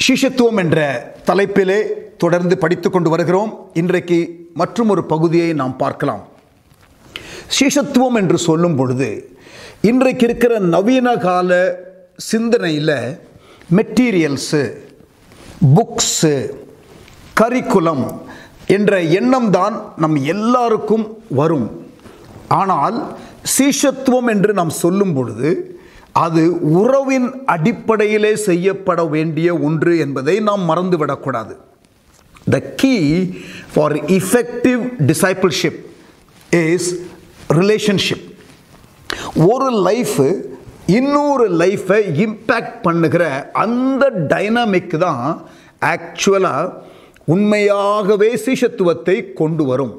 சிஷத்துவம் என்ற தலைப்பிலே தொடர்ந்து படித்து கொண்டு வருகிறோம் இன்றைக்கு மற்றும் ஒரு பகுதியை நாம் பார்க்கலாம் சிஷத்துவம் என்று சொல்லும் பொழுது இன்றைக்கு இருக்கிற நவீன கால சிந்தனையில் மெட்டீரியல்ஸு புக்ஸு கரிக்குலம் என்ற எண்ணம் தான் நம் எல்லாருக்கும் வரும் ஆனால் சீஷத்துவம் என்று நாம் சொல்லும் பொழுது அது உறவின் அடிப்படையிலே செய்யப்பட வேண்டிய ஒன்று என்பதை நாம் மறந்துவிடக்கூடாது the key for effective discipleship is relationship ஒரு லைஃப் இன்னொரு லைஃப்பை இம்பேக்ட் பண்ணுகிற அந்த டைனாமிக் தான் ஆக்சுவலாக உண்மையாகவே சீஷத்துவத்தை கொண்டு வரும்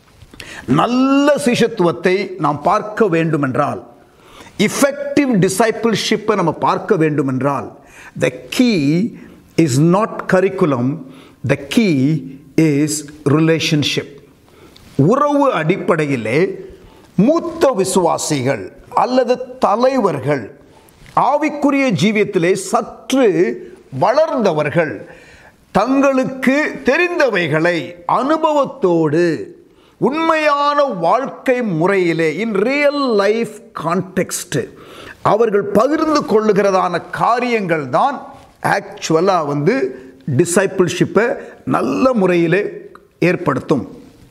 நல்ல சீஷத்துவத்தை நாம் பார்க்க வேண்டுமென்றால் இஃபெக்டிவ் டிசைபிள்ஷிப்பை நம்ம பார்க்க வேண்டுமென்றால் the key is not curriculum the key is relationship உறவு அடிப்படையிலே மூத்த விசுவாசிகள் அல்லது தலைவர்கள் ஆவிக்குரிய ஜீவியத்திலே சற்று வளர்ந்தவர்கள் தங்களுக்கு தெரிந்தவைகளை அனுபவத்தோடு உண்மையான வாழ்க்கை முறையிலே இன் ரியல் லைஃப் கான்டெக்ஸ்ட் அவர்கள் பகிர்ந்து கொள்ளுகிறதான காரியங்கள் தான் ஆக்சுவலாக வந்து டிசைபிள்ஷிப்பை நல்ல முறையிலே ஏற்படுத்தும்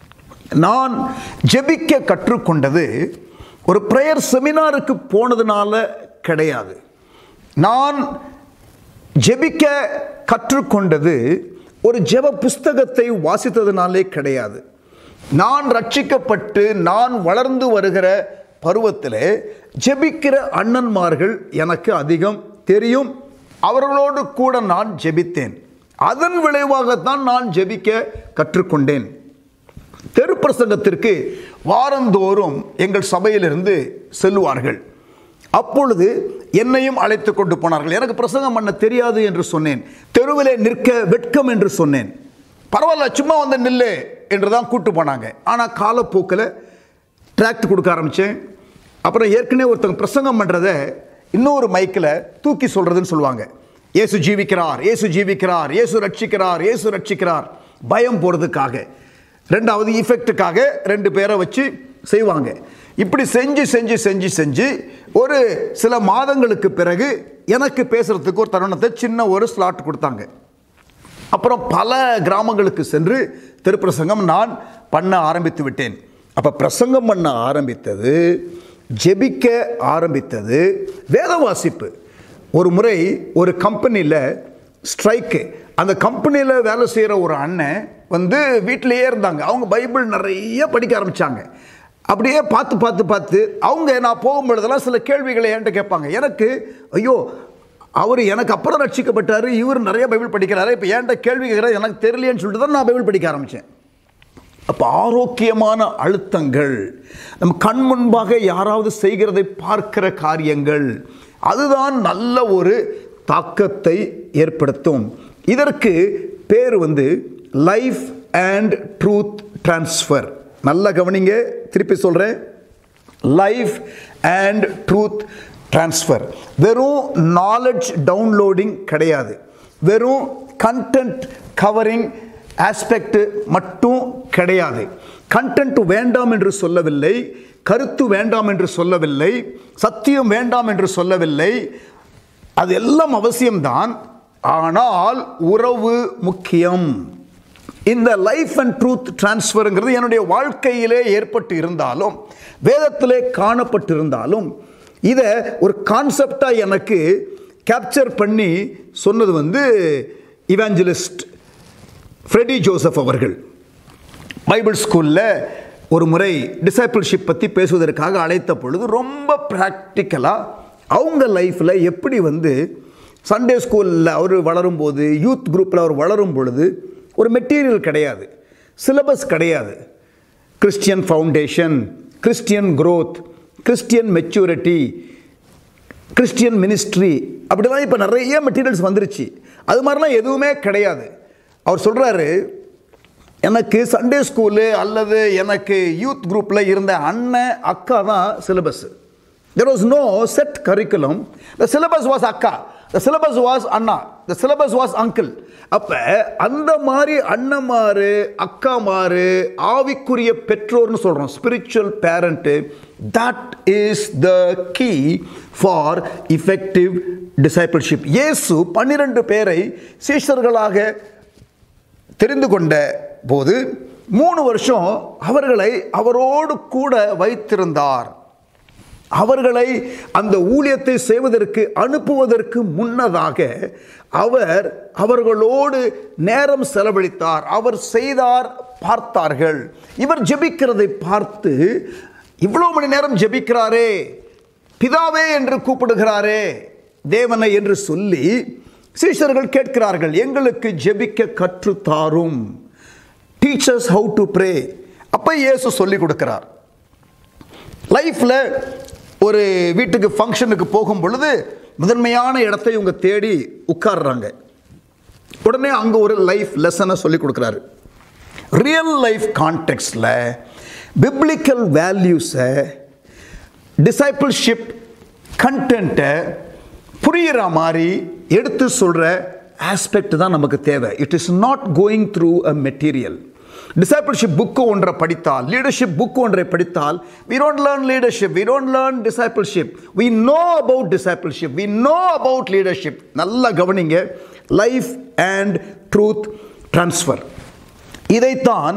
நான் ஜெபிக்க கற்றுக்கொண்டது ஒரு ப்ரேயர் செமினாருக்கு போனதுனால கிடையாது நான் ஜெபிக்க கற்றுக்கொண்டது ஒரு ஜெப புஸ்தகத்தை வாசித்ததுனாலே கிடையாது நான் ரட்சிக்கப்பட்டு நான் வளர்ந்து வருகிற பருவத்தில் ஜெபிக்கிற அண்ணன்மார்கள் எனக்கு அதிகம் தெரியும் அவர்களோடு கூட நான் ஜெபித்தேன் அதன் விளைவாகத்தான் நான் ஜெபிக்க கற்றுக்கொண்டேன் தெரு பிரசங்கத்திற்கு வாரந்தோறும் எங்கள் சபையிலிருந்து செல்லுவார்கள் அப்பொழுது என்னையும் அழைத்து கொண்டு போனார்கள் எனக்கு பிரசங்கம் பண்ண தெரியாது என்று சொன்னேன் தெருவிலே நிற்க வெட்கம் என்று சொன்னேன் பரவாயில்ல சும்மா வந்து நில்லு என்று தான் கூட்டு போனாங்க ஆனால் காலப்போக்கில் டிராக்ட் கொடுக்க ஆரம்பித்தேன் அப்புறம் ஏற்கனவே ஒருத்தவங்க பிரசங்கம் பண்ணுறத இன்னொரு மைக்கில் தூக்கி சொல்கிறதுன்னு சொல்லுவாங்க இயேசு ஜீவிக்கிறார் இயேசு ஜீவிக்கிறார் இயேசு ரட்சிக்கிறார் இயேசு ரட்சிக்கிறார் பயம் போகிறதுக்காக ரெண்டாவது இஃபெக்ட்டுக்காக ரெண்டு பேரை வச்சு செய்வாங்க இப்படி செஞ்சு செஞ்சு செஞ்சு செஞ்சு ஒரு சில மாதங்களுக்கு பிறகு எனக்கு பேசுகிறதுக்கு ஒரு தருணத்தை சின்ன ஒரு ஸ்லாட் கொடுத்தாங்க அப்புறம் பல கிராமங்களுக்கு சென்று திருப்பிரசங்கம் நான் பண்ண ஆரம்பித்து விட்டேன் அப்போ பிரசங்கம் பண்ண ஆரம்பித்தது ஜெபிக்க ஆரம்பித்தது வேத வாசிப்பு ஒரு முறை ஒரு கம்பெனியில் ஸ்ட்ரைக்கு அந்த கம்பெனியில் வேலை செய்கிற ஒரு அண்ணன் வந்து வீட்டிலேயே இருந்தாங்க அவங்க பைபிள் நிறைய படிக்க ஆரம்பித்தாங்க அப்படியே பார்த்து பார்த்து பார்த்து அவங்க நான் போகும்பொழுதெல்லாம் சில கேள்விகளை என்கிட்ட கேட்பாங்க எனக்கு ஐயோ அவர் எனக்கு அப்புறம் ரட்சிக்கப்பட்டார் இவர் நிறைய பைபிள் படிக்கிறாரு இப்போ ஏன்ட்ட கேள்வி கேட்குறாரு எனக்கு தெரியலையேன்னு சொல்லிட்டு தான் நான் பைபிள் படிக்க ஆரம்பித்தேன் அப்போ ஆரோக்கியமான அழுத்தங்கள் நம் கண் முன்பாக யாராவது செய்கிறதை பார்க்கிற காரியங்கள் அதுதான் நல்ல ஒரு தாக்கத்தை ஏற்படுத்தும் இதற்கு பேர் வந்து லைஃப் அண்ட் ட்ரூத் டிரான்ஸ்ஃபர் நல்ல கவனிங்க திருப்பி சொல்கிறேன் லைஃப் அண்ட் ட்ரூத் டிரான்ஸ்ஃபர் வெறும் நாலெட்ஜ் டவுன்லோடிங் கிடையாது வெறும் கண்டென்ட் கவரிங் ஆஸ்பெக்ட் மட்டும் கிடையாது கண்டென்ட் வேண்டாம் என்று சொல்லவில்லை கருத்து வேண்டாம் என்று சொல்லவில்லை சத்தியம் வேண்டாம் என்று சொல்லவில்லை அது எல்லாம் அவசியம்தான் ஆனால் உறவு முக்கியம் இந்த லைஃப் அண்ட் ட்ரூத் டிரான்ஸ்ஃபருங்கிறது என்னுடைய வாழ்க்கையிலே ஏற்பட்டு இருந்தாலும் வேதத்திலே காணப்பட்டிருந்தாலும் இதை ஒரு கான்செப்டாக எனக்கு கேப்சர் பண்ணி சொன்னது வந்து இவாஞ்சலிஸ்ட் ஃப்ரெடி ஜோசப் அவர்கள் பைபிள் ஸ்கூலில் ஒரு முறை டிசைபிள்ஷிப் பற்றி பேசுவதற்காக அழைத்த பொழுது ரொம்ப ப்ராக்டிக்கலாக அவங்க லைஃப்பில் எப்படி வந்து சண்டே ஸ்கூலில் அவர் வளரும்போது யூத் குரூப்பில் அவர் வளரும் பொழுது ஒரு மெட்டீரியல் கிடையாது சிலபஸ் கிடையாது Christian foundation Christian growth Christian maturity Christian ministry அப்படிலாம் இப்போ நிறைய மெட்டீரியல்ஸ் வந்துருச்சு அது மாதிரிலாம் எதுவுமே கிடையாது அவர் சொல்கிறாரு எனக்கு சண்டே ஸ்கூலு அல்லது எனக்கு யூத் குரூப்பில் இருந்த அண்ணன் அக்கா தான் syllabus There was no set curriculum. The syllabus was akka. The syllabus was அண்ணா The syllabus was uncle. அப்ப அந்த மாதிரி அண்ணமாரு அக்காமாரு ஆவிக்குரிய பெற்றோர்னு சொல்றோம் spiritual parent that is the key for effective discipleship இயேசு பன்னிரண்டு பேரை சீஷர்களாக தெரிந்து கொண்ட போது மூணு வருஷம் அவர்களை அவரோடு கூட வைத்திருந்தார் அவர்களை அந்த ஊழியத்தை செய்வதற்கு அனுப்புவதற்கு முன்னதாக அவர் அவர்களோடு நேரம் செலவழித்தார் அவர் செய்தார் பார்த்தார்கள் இவர் ஜெபிக்கிறதை பார்த்து இவ்வளோ மணி நேரம் ஜெபிக்கிறாரே பிதாவே என்று கூப்பிடுகிறாரே தேவனை என்று சொல்லி சீஷர்கள் கேட்கிறார்கள் எங்களுக்கு ஜெபிக்க கற்றுத்தாரும் டீச்சர்ஸ் ஹவு டு ப்ரே அப்போ இயேசு சொல்லி கொடுக்கிறார் லைஃப்பில் ஒரு வீட்டுக்கு ஃபங்க்ஷனுக்கு போகும் பொழுது முதன்மையான இடத்தை இவங்க தேடி உட்கார்றாங்க உடனே அங்கே ஒரு லைஃப் லெசனை சொல்லி கொடுக்குறாரு ரியல் லைஃப் கான்டெக்ட்ஸில் பிப்ளிக்கல் வேல்யூஸை டிசைபிள்ஷிப் கண்டென்ட்டை புரிகிற மாதிரி எடுத்து சொல்கிற ஆஸ்பெக்ட் தான் நமக்கு தேவை it is not going through a material discipleship book ஒன்றை படித்தால் லீடர்ஷிப் புக் ஒன்றை படித்தால் we don't learn leadership we don't learn discipleship we know about discipleship we know about leadership நல்லா கவனிங்க லைஃப் அண்ட் ட்ரூத் ட்ரான்ஸ்ஃபர் இதைத்தான்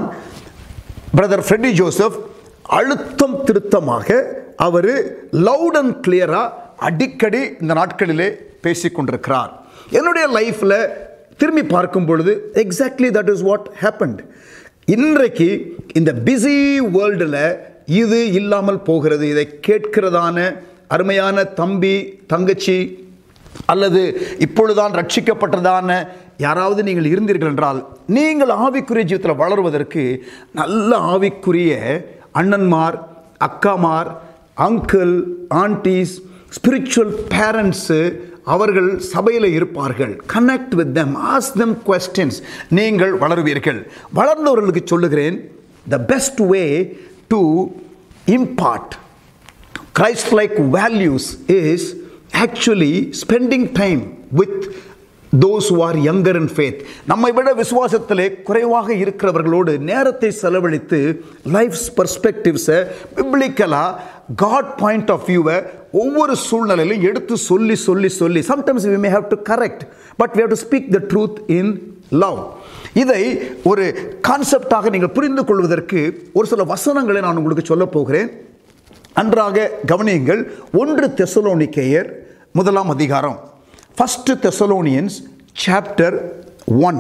brother Freddy Joseph அழுத்தம் திருத்தமாக அவர் loud and கிளியராக அடிக்கடி இந்த நாட்களிலே பேசிக்கொண்டிருக்கிறார் என்னுடைய லைஃப்பில் திரும்பி பார்க்கும் பொழுது exactly that is what happened இன்றைக்கு இந்த பிஸி வேர்ல்டில் இது இல்லாமல் போகிறது இதை கேட்கிறதான அருமையான தம்பி தங்கச்சி அல்லது இப்பொழுதுதான் ரட்சிக்கப்பட்டதான யாராவது நீங்கள் இருந்தீர்கள் என்றால் நீங்கள் ஆவிக்குரிய ஜீவிதத்தில் வளருவதற்கு நல்ல ஆவிக்குரிய அண்ணன்மார் அக்காமார் அங்கிள் ஆன்டிஸ் ஸ்பிரிச்சுவல் பேரண்ட்ஸு அவர்கள் சபையில் இருப்பார்கள் connect with them ask them questions நீங்கள் வளருவீர்கள் வளர்ந்தவர்களுக்கு சொல்லுகிறேன் the best way to impart Christ like values is actually spending time with those who are younger in faith நம்மை விட விசுவாசத்திலே குறைவாக இருக்கிறவர்களோடு நேரத்தை செலவழித்து லைஃப்ஸ் பர்ஸ்பெக்டிவ்ஸை பிப்ளிக்கலாக காட் பாயிண்ட் ஆஃப் வியூவை ஒவ்வொரு சூழ்நிலையிலும் எடுத்து சொல்லி சொல்லி சொல்லி sometimes we may have to correct but we have to speak the truth in love இதை ஒரு கான்செப்டாக நீங்கள் புரிந்து கொள்வதற்கு ஒரு சில வசனங்களை நான் உங்களுக்கு சொல்ல போகிறேன் நன்றாக கவனியுங்கள் ஒன்று தெசலோனிக்கேயர் முதலாம் அதிகாரம் ஃபர்ஸ்ட் தெசலோனியன்ஸ் சாப்டர் ஒன்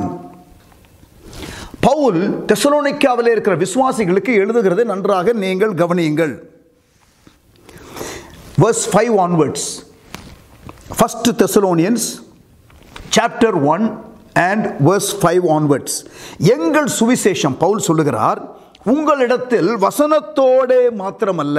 பவுல் தெசலோனிக்காவில் இருக்கிற விசுவாசிகளுக்கு எழுதுகிறது நன்றாக நீங்கள் கவனியுங்கள் verse 5 onwards first thessalonians chapter 1 and verse 5 onwards எங்கள் சுவிசேஷம் பவுல் சொல்லுகிறார் உங்களிடத்தில் வசனத்தோடே மாத்திரமல்ல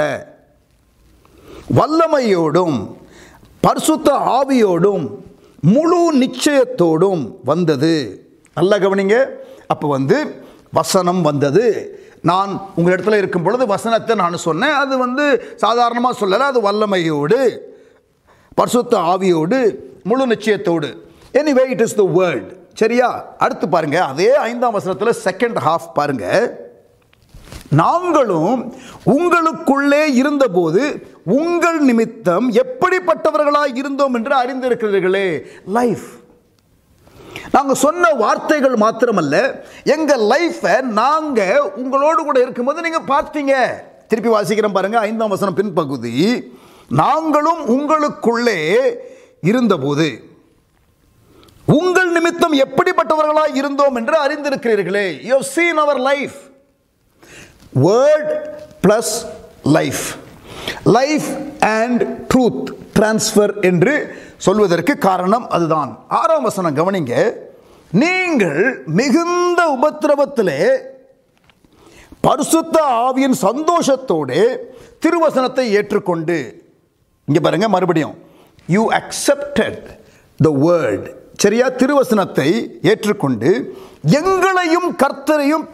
வல்லமையோடும் பரிசுத்த ஆவியோடும் முழு நிச்சயத்தோடும் வந்தது நல்ல கவனிங்க அப்போ வந்து வசனம் வந்தது நான் உங்களிடத்துல இருக்கும் பொழுது வசனத்தை நான் சொன்னேன் அது வந்து சாதாரணமாக சொல்லலை அது வல்லமையோடு பரிசுத்த ஆவியோடு முழு நிச்சயத்தோடு anyway it is the world சரியா அடுத்து பாருங்க அதே ஐந்தாம் வசனத்தில் செகண்ட் ஹாஃப் பாருங்க நாங்களும் உங்களுக்குள்ளே இருந்தபோது உங்கள் நிமித்தம் எப்படிப்பட்டவர்களாய் இருந்தோம் என்று அறிந்திருக்கிறீர்களே லைஃப் நாங்கள் சொன்ன வார்த்தைகள் மாத்திரமல்ல எங்கள் லைஃப்பை நாங்கள் உங்களோடு கூட இருக்கும்போது நீங்கள் பார்த்தீங்க திருப்பி வாசிக்கிறேன் பாருங்க ஐந்தாம் வசனம் பின்பகுதி நாங்களும் உங்களுக்குள்ளே இருந்தபோது உங்கள் நிமித்தம் எப்படிப்பட்டவர்களாய் இருந்தோம் என்று அறிந்திருக்கிறீர்களே யூ சீன் அவர் life word plus life life and truth transfer என்று சொல்வதற்கு காரணம் அதுதான் ஆறாம் வசனம் கவனிங்க நீங்கள் மிகுந்த உபத்திரவத்திலே பரிசுத்த ஆவியின் சந்தோஷத்தோடு திருவசனத்தை ஏற்றுக்கொண்டு இங்க பாருங்க மறுபடியும் யூ அக்செப்டட் த வேர்ட் சரியா திருவசனத்தை ஏற்றுக்கொண்டு எங்களையும் கர்த்தரையும்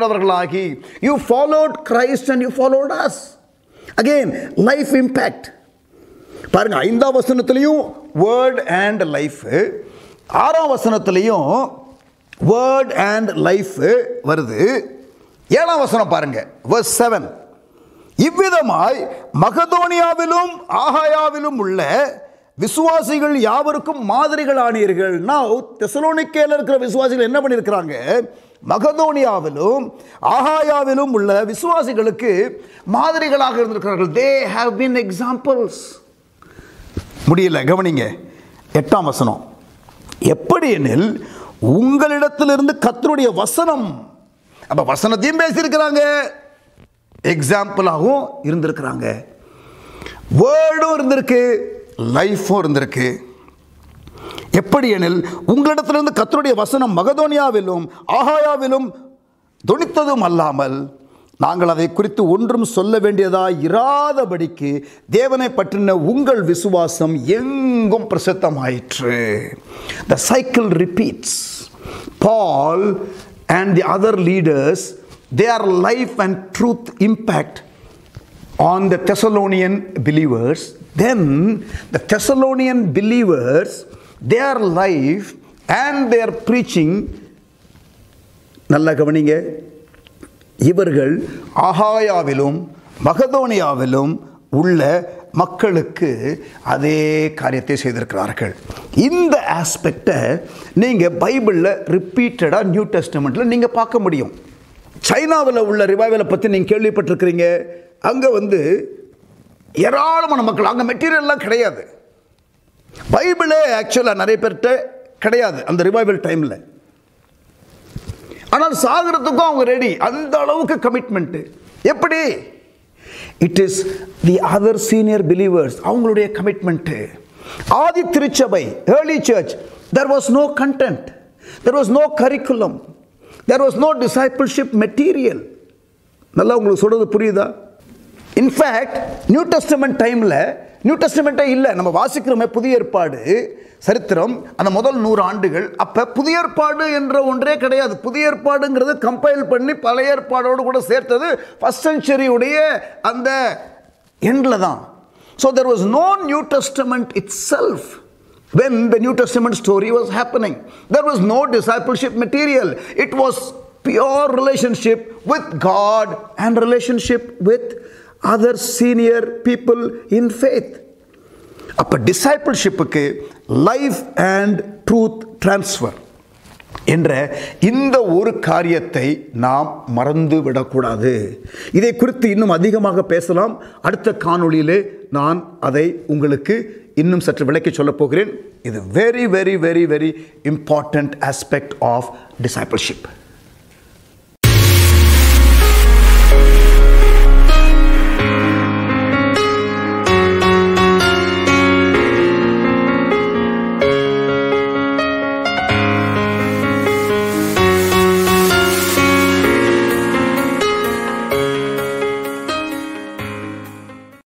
பின்பற்றுகிறவர்களாகி you followed Christ and you followed us again life impact பாருங்க ஐந்தாம் வசனத்திலையும் வேர்ட் அண்ட் லைஃப் ஆறாம் வசனத்திலையும் வேர்ட் அண்ட் லைஃப் வருது ஏழாம் வசனம் பாருங்க verse செவன் இவ்விதமாய் மகதோனியாவிலும் ஆகாயாவிலும் உள்ள விசுவாசிகள் யாவருக்கும் மாதிரிகள் ஆனீர்கள் now தெசலோனிக்கேல இருக்கிற விசுவாசிகள் என்ன பண்ணியிருக்கிறாங்க மகதோனியாவிலும் ஆகாயாவிலும் உள்ள விசுவாசிகளுக்கு மாதிரிகளாக இருந்திருக்கிறார்கள் தே ஹாவ் been எக்ஸாம்பிள்ஸ் முடியல கவனிங்க எட்டாம் வசனம் எப்படி எனில் உங்களிடத்திலிருந்து கர்த்தருடைய வசனம் அப்ப வசனத்தையும் பேசியிருக்கிறாங்க எக்ஸாம்பிளாகவும் இருந்திருக்கிறாங்க வேர்டும் இருந்திருக்கு லைஃபும் இருந்திருக்கு எப்படி எனில் உங்களிடத்திலிருந்து கர்த்தருடைய வசனம் மகதோனியாவிலும் ஆகாயாவிலும் தொனித்ததும் அல்லாமல் நாங்கள் அதை குறித்து ஒன்றும் சொல்ல வேண்டியதாய் இராதபடிக்கு தேவனை பற்றின உங்கள் விசுவாசம் எங்கும் பிரசித்தமாயிற்று the cycle repeats Paul and the other leaders their life and truth impact on the Thessalonian believers, then the Thessalonian believers, their life and their preaching, நல்ல கவனிங்க இவர்கள் ஆகாயாவிலும் மகதோனியாவிலும் உள்ள மக்களுக்கு அதே காரியத்தை செய்திருக்கிறார்கள் இந்த ஆஸ்பெக்டை நீங்கள் பைபிளில் ரிப்பீட்டடாக நியூ டெஸ்டமெண்ட்டில் நீங்கள் பார்க்க முடியும் சைனாவில் உள்ள ரிவைவலை பற்றி நீங்கள் கேள்விப்பட்டிருக்கிறீங்க அங்கே வந்து ஏராளமான மக்கள் அங்கே மெட்டீரியல்லாம் கிடையாது பைபிளே ஆக்சுவலாக நிறைய பேர்கிட்ட கிடையாது அந்த ரிவைவல் டைமில் ஆனால் சாகிறதுக்கும் அவங்க ரெடி அந்த அளவுக்கு கமிட்மெண்ட்டு எப்படி it is the other senior believers அவங்களுடைய கமிட்மெண்ட்டு ஆதி திருச்சபை early church there was no content there was no curriculum there was no discipleship material நல்லா உங்களுக்கு சொல்கிறது புரியுதா இன்ஃபேக்ட் நியூ டெஸ்டமெண்ட் டைமில் நியூ டெஸ்டமெண்ட்டே இல்லை நம்ம வாசிக்கிறோமே புதிய ஏற்பாடு சரித்திரம் அந்த முதல் நூறு ஆண்டுகள் அப்போ புதிய ஏற்பாடு என்ற ஒன்றே கிடையாது புதிய ஏற்பாடுங்கிறது கம்பைல் பண்ணி பழைய ஏற்பாடோடு கூட சேர்த்தது ஃபஸ்ட் செஞ்சுரியுடைய அந்த எண்டில் தான் so there was no New Testament itself when the New Testament story was happening. There was no discipleship material. It was pure relationship with God and relationship with other senior people in faith. அப்போ டிசைபிள்ஷிப்புக்கு life and truth transfer என்ற இந்த ஒரு காரியத்தை நாம் மறந்து விடக்கூடாது இதை குறித்து இன்னும் அதிகமாக பேசலாம் அடுத்த காணொளியிலே நான் அதை உங்களுக்கு இன்னும் சற்று விளக்கி சொல்லப் போகிறேன் இது very very very very important aspect of discipleship